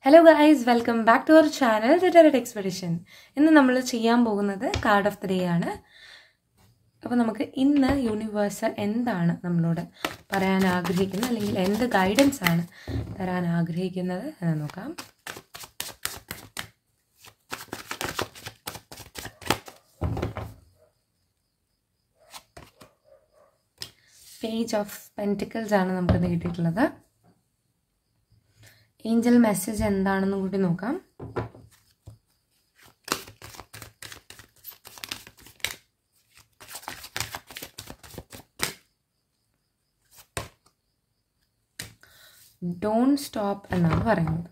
hello guys welcome back to our channel retired expedition ഇന്ന് നമ്മൾ ചെയ്യാൻ പോകുന്നത് കാർഡ് ഓഫ് ദി ഡേ ആണ് അപ്പോൾ നമുക്ക് ഇന്ന് യൂണിവേഴ്സ് എന്താണ് നമ്മളോട് പറയാൻ ആഗ്രഹിക്കുന്നത് അല്ലെങ്കിൽ എന്ത് ഗൈഡൻസ് ആണ് തരാൻ ആഗ്രഹിക്കുന്നത് എന്ന് നോക്കാം പേജ് ഓഫ് പെൻറ്റിക്കിൾസ് ആണ് നമുക്കിന്ന് കിട്ടിയിട്ടുള്ളത് ഏഞ്ചൽ മെസ്സേജ് എന്താണെന്നും കൂടി നോക്കാം ഡോണ്ട് സ്റ്റോപ്പ് എന്നാണ് പറയുന്നത്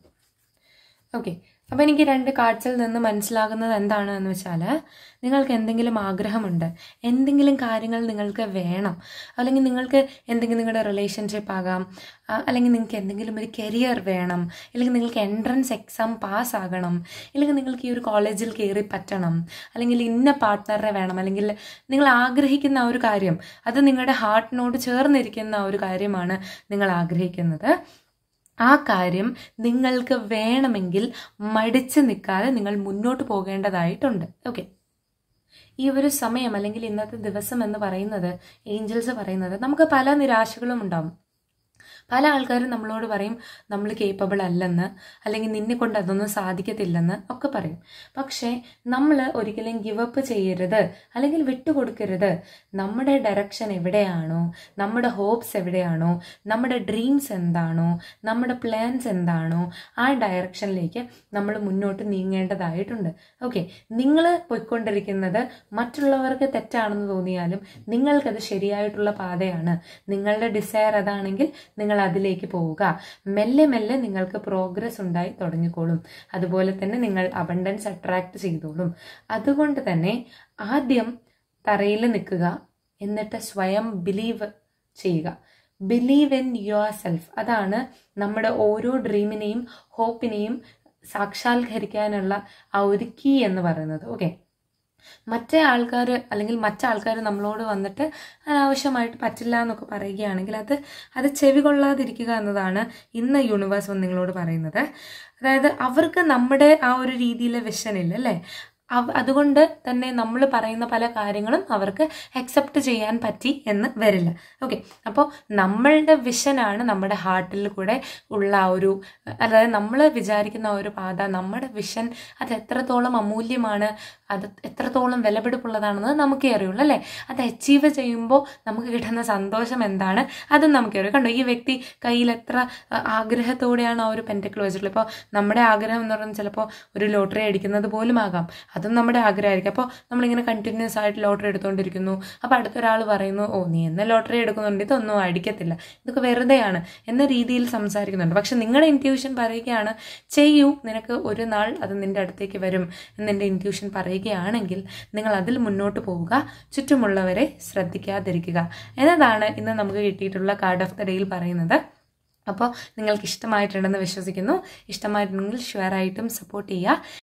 ഓക്കെ അപ്പോൾ എനിക്ക് രണ്ട് കാർഡ്സിൽ നിന്ന് മനസ്സിലാകുന്നത് എന്താണ് എന്ന് വെച്ചാൽ നിങ്ങൾക്ക് എന്തെങ്കിലും ആഗ്രഹമുണ്ട് എന്തെങ്കിലും കാര്യങ്ങൾ നിങ്ങൾക്ക് വേണം അല്ലെങ്കിൽ നിങ്ങൾക്ക് എന്തെങ്കിലും നിങ്ങളുടെ റിലേഷൻഷിപ്പ് ആകാം അല്ലെങ്കിൽ നിങ്ങൾക്ക് എന്തെങ്കിലും ഒരു കരിയർ വേണം അല്ലെങ്കിൽ നിങ്ങൾക്ക് എൻട്രൻസ് എക്സാം പാസ് ആകണം അല്ലെങ്കിൽ നിങ്ങൾക്ക് ഈ ഒരു കോളേജിൽ കയറി പറ്റണം അല്ലെങ്കിൽ ഇന്ന പാർട്ട്ണറെ വേണം അല്ലെങ്കിൽ നിങ്ങൾ ആഗ്രഹിക്കുന്ന ആ ഒരു കാര്യം അത് നിങ്ങളുടെ ഹാർട്ടിനോട് ചേർന്നിരിക്കുന്ന ഒരു കാര്യമാണ് നിങ്ങൾ ആഗ്രഹിക്കുന്നത് ആ കാര്യം നിങ്ങൾക്ക് വേണമെങ്കിൽ മടിച്ച് നിൽക്കാതെ നിങ്ങൾ മുന്നോട്ട് പോകേണ്ടതായിട്ടുണ്ട് ഓക്കെ ഈ ഒരു സമയം അല്ലെങ്കിൽ ഇന്നത്തെ ദിവസം എന്ന് പറയുന്നത് ഏഞ്ചൽസ് പറയുന്നത് നമുക്ക് പല നിരാശകളും ഉണ്ടാവും പല ആൾക്കാരും നമ്മളോട് പറയും നമ്മൾ കേപ്പബിൾ അല്ലെന്ന് അല്ലെങ്കിൽ നിന്നെ കൊണ്ട് അതൊന്നും സാധിക്കത്തില്ലെന്ന് ഒക്കെ പറയും പക്ഷേ നമ്മൾ ഒരിക്കലും ഗിവ് അപ്പ് ചെയ്യരുത് അല്ലെങ്കിൽ വിട്ടുകൊടുക്കരുത് നമ്മുടെ ഡയറക്ഷൻ എവിടെയാണോ നമ്മുടെ ഹോപ്സ് എവിടെയാണോ നമ്മുടെ ഡ്രീംസ് എന്താണോ നമ്മുടെ പ്ലാൻസ് എന്താണോ ആ ഡയറക്ഷനിലേക്ക് നമ്മൾ മുന്നോട്ട് നീങ്ങേണ്ടതായിട്ടുണ്ട് ഓക്കെ നിങ്ങൾ പോയിക്കൊണ്ടിരിക്കുന്നത് മറ്റുള്ളവർക്ക് തെറ്റാണെന്ന് തോന്നിയാലും നിങ്ങൾക്കത് ശരിയായിട്ടുള്ള പാതയാണ് നിങ്ങളുടെ ഡിസയർ അതാണെങ്കിൽ നിങ്ങൾ അതിലേക്ക് പോവുക മെല്ലെ മെല്ലെ നിങ്ങൾക്ക് പ്രോഗ്രസ് ഉണ്ടായി തുടങ്ങിക്കോളും അതുപോലെ തന്നെ നിങ്ങൾ അബണ്ടൻസ് അട്രാക്ട് ചെയ്തോളും അതുകൊണ്ട് തന്നെ ആദ്യം തറയിൽ നിൽക്കുക എന്നിട്ട് സ്വയം ബിലീവ് ചെയ്യുക ബിലീവ് ഇൻ യുവർ സെൽഫ് അതാണ് നമ്മുടെ ഓരോ ഡ്രീമിനെയും ഹോപ്പിനെയും സാക്ഷാത്കരിക്കാനുള്ള ആ ഒരു കീ എന്ന് പറയുന്നത് ഓക്കെ മറ്റേ ആൾക്കാർ അല്ലെങ്കിൽ മറ്റാൾക്കാർ നമ്മളോട് വന്നിട്ട് അനാവശ്യമായിട്ട് പറ്റില്ല എന്നൊക്കെ പറയുകയാണെങ്കിൽ അത് അത് ചെവി കൊള്ളാതിരിക്കുക എന്നതാണ് ഇന്ന് യൂണിവേഴ്സ് നിങ്ങളോട് പറയുന്നത് അതായത് അവർക്ക് നമ്മുടെ ആ ഒരു രീതിയിലെ വിഷൻ ഇല്ല അല്ലേ അതുകൊണ്ട് തന്നെ നമ്മൾ പറയുന്ന പല കാര്യങ്ങളും അവർക്ക് അക്സെപ്റ്റ് ചെയ്യാൻ പറ്റി എന്ന് വരില്ല ഓക്കെ അപ്പോൾ നമ്മളുടെ വിഷനാണ് നമ്മുടെ ഹാർട്ടിൽ കൂടെ ഉള്ള ആ ഒരു അതായത് നമ്മൾ വിചാരിക്കുന്ന ഒരു പാത നമ്മുടെ വിഷൻ അത് എത്രത്തോളം അമൂല്യമാണ് അത് എത്രത്തോളം വിലപിടിപ്പുള്ളതാണെന്ന് നമുക്കേ അറിയുള്ളൂ അല്ലേ അത് അച്ചീവ് ചെയ്യുമ്പോൾ നമുക്ക് കിട്ടുന്ന സന്തോഷം എന്താണ് അതും നമുക്കേ അറിയൂ കണ്ടോ ഈ വ്യക്തി കയ്യിൽ എത്ര ആഗ്രഹത്തോടെയാണ് ആ ഒരു പെൻറ്റക്കിൾ വെച്ചിട്ടുള്ളത് ഇപ്പോൾ നമ്മുടെ ആഗ്രഹം എന്ന് പറയുന്നത് ചിലപ്പോൾ ഒരു ലോട്ടറി അടിക്കുന്നത് പോലും ആകാം അതും നമ്മുടെ ആഗ്രഹമായിരിക്കും അപ്പോൾ നമ്മളിങ്ങനെ കണ്ടിന്യൂസ് ആയിട്ട് ലോട്ടറി എടുത്തുകൊണ്ടിരിക്കുന്നു അപ്പോൾ അടുത്തൊരാൾ പറയുന്നു ഓ നീ എന്നെ ലോട്ടറി എടുക്കുന്നുണ്ട് ഇതൊന്നും അടിക്കത്തില്ല ഇതൊക്കെ വെറുതെയാണ് എന്ന രീതിയിൽ സംസാരിക്കുന്നുണ്ട് പക്ഷെ നിങ്ങളുടെ ഇൻറ്റ്യൂഷൻ പറയുകയാണ് ചെയ്യൂ നിനക്ക് ഒരു നാൾ അത് നിൻ്റെ അടുത്തേക്ക് വരും എന്നെൻ്റെ ഇൻറ്റ്യൂഷൻ പറയുകയാണെങ്കിൽ നിങ്ങൾ അതിൽ മുന്നോട്ട് പോവുക ചുറ്റുമുള്ളവരെ ശ്രദ്ധിക്കാതിരിക്കുക എന്നതാണ് ഇന്ന് നമുക്ക് കിട്ടിയിട്ടുള്ള കാർഡ് ഓഫ് ദ ഡേയിൽ പറയുന്നത് അപ്പോൾ നിങ്ങൾക്ക് ഇഷ്ടമായിട്ടുണ്ടെന്ന് വിശ്വസിക്കുന്നു ഇഷ്ടമായിട്ടുണ്ടെങ്കിൽ ഷുവറായിട്ടും സപ്പോർട്ട് ചെയ്യുക